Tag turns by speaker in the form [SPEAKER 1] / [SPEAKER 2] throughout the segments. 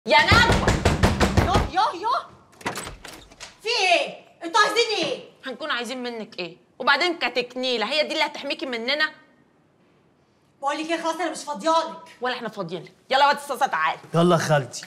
[SPEAKER 1] يا نجوى
[SPEAKER 2] يوه يوه يوه في ايه؟ انتوا عايزين ايه؟
[SPEAKER 1] هنكون عايزين منك ايه وبعدين كتكنيله هي دي اللي هتحميكي مننا
[SPEAKER 2] بقول لك ايه خلاص انا مش فاضيالك
[SPEAKER 1] ولا احنا فاضيين لك يلا واد الصاصه تعالي
[SPEAKER 3] يلا خالتي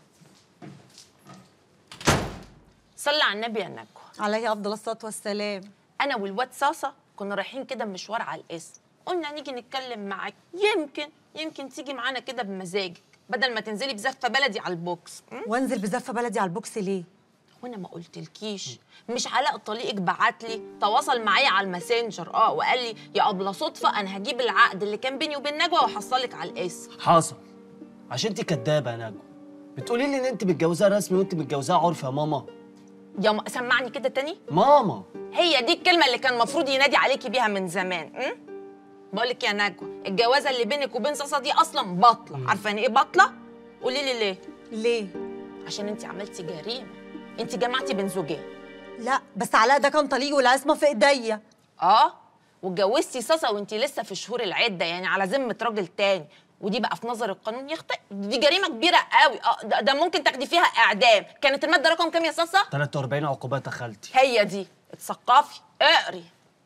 [SPEAKER 1] صلي على النبي يا نجوى
[SPEAKER 2] عليه افضل الصلاه والسلام
[SPEAKER 1] انا والواد صاصه كنا رايحين كده مشوار على الاسم قلنا نيجي نتكلم معاك يمكن يمكن تيجي معانا كده بمزاجك بدل ما تنزلي بزفه بلدي على البوكس م?
[SPEAKER 2] وانزل بزفه بلدي على البوكس ليه؟
[SPEAKER 1] وانا ما قلتلكيش مش علاء طليقك بعت لي تواصل معايا على الماسنجر اه وقال لي يا ابله صدفه انا هجيب العقد اللي كان بيني وبين نجوى واحصلك على الاسم
[SPEAKER 3] حصل عشان انت كدابه يا نجوى بتقولي لي ان انت متجوزاه رسمي وانت متجوزاه عرفي يا ماما
[SPEAKER 1] يا ما سمعني كده تاني
[SPEAKER 3] ماما
[SPEAKER 1] هي دي الكلمه اللي كان المفروض ينادي عليكي بيها من زمان م? بقولك يا نجوى الجوازه اللي بينك وبين صاصه دي اصلا بطله عارفه يعني ايه بطله قولي لي ليه
[SPEAKER 2] ليه؟
[SPEAKER 1] عشان انت عملتي جريمه انت جمعتي بين زوجين
[SPEAKER 2] لا بس علاء ده كان طليقي والعصمه في ايديا
[SPEAKER 1] اه واتجوزتي صاصه وانت لسه في شهور العده يعني على ذمه راجل تاني ودي بقى في نظر القانون يخطئ دي جريمه كبيره قوي اه ده, ده ممكن تاخدي فيها اعدام كانت الماده رقم كام يا صاصه
[SPEAKER 3] 43 عقوبات يا خالتي
[SPEAKER 1] هي دي اتثقفي اقري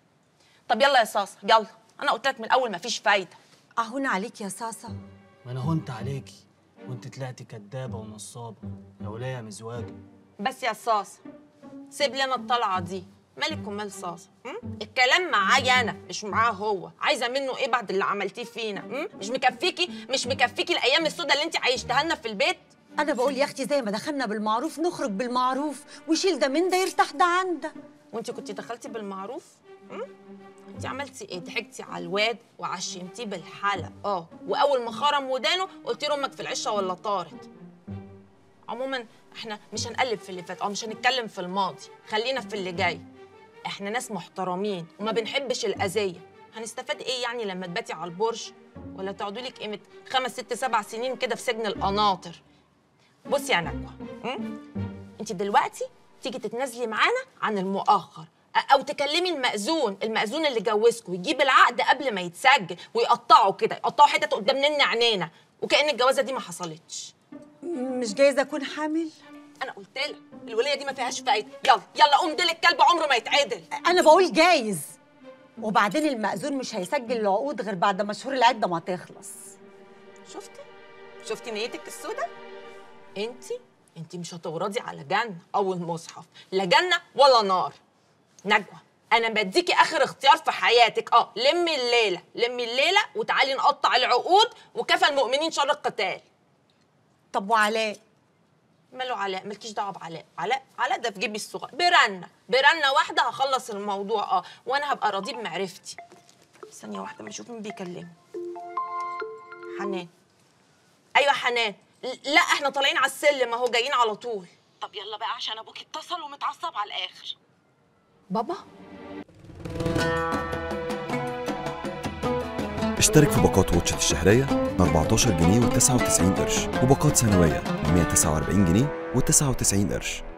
[SPEAKER 1] طب يلا يا صاصه يلا انا قلت لك من الاول مفيش فايده
[SPEAKER 2] اهون عليك يا صاصه
[SPEAKER 3] ما انا هنت عليكي وانت طلعتي كدابه ونصابه يا وليه يا مزواجه
[SPEAKER 1] بس يا صاصه سيب لنا الطلعه دي مالك ومال صاصه م? الكلام معايا انا مش معاه هو عايزه منه ايه بعد اللي عملتيه فينا م? مش مكفيكي مش مكفيكي الايام السوداء اللي انت عايشتها لنا في البيت
[SPEAKER 2] انا بقول يا اختي زي ما دخلنا بالمعروف نخرج بالمعروف ويشيل ده من ده يرتاح ده عن ده
[SPEAKER 1] وانت كنت دخلتي بالمعروف م? انت عملتي ايه ضحكتي على الواد وعشمتيه بالحلق اه واول ما خرم ودانه قلتي له امك في العشه ولا طارت عموما احنا مش هنقلب في اللي فات اه مش هنتكلم في الماضي خلينا في اللي جاي احنا ناس محترمين وما بنحبش الاذيه هنستفاد ايه يعني لما تباتي على البرج ولا تقعدوا لك قيمه خمس ست سبع سنين كده في سجن القناطر بصي يا نجوى انت دلوقتي تيجي تتنازلي معانا عن المؤخر أ- او تكلمي المأذون المأذون اللي جوزكوا يجيب العقد قبل ما يتسجل ويقطعه كده يقطعوا حتت قدام نن عينينا وكأن الجوازه دي ما حصلتش
[SPEAKER 2] مش جايزه اكون حامل
[SPEAKER 1] انا قلت لك الولايه دي ما فيهاش فايده يلا يلا قوم ديل الكلب عمره ما يتعدل
[SPEAKER 2] انا بقول جايز وبعدين المأذون مش هيسجل العقود غير بعد ما شهور العده ما تخلص
[SPEAKER 1] شفتي شفتي نيتك السوداء انت انت مش هتورضي على جنه او المصحف لا جنه ولا نار نجوى انا بديكي اخر اختيار في حياتك اه لمي الليله لمي الليله وتعالي نقطع العقود وكفى المؤمنين شر القتال
[SPEAKER 2] طب وعلاء
[SPEAKER 1] ماله علاء مالكيش دعوه بعلاء علاء علاء ده في جيبي الصغير برنه برنه واحده هخلص الموضوع اه وانا هبقى راضيه بمعرفتي ثانيه واحده ما اشوف مين بيكلمني حنان ايوه حنان ل- لا احنا طالعين على السلم اهو جايين على طول طب يلا بقى عشان ابوك اتصل ومتعصب على الاخر بابا
[SPEAKER 4] اشترك في باقات واتشت الشهرية ب 14 جنيه و99 قرش وباقات سنوية ب 149 جنيه و99 قرش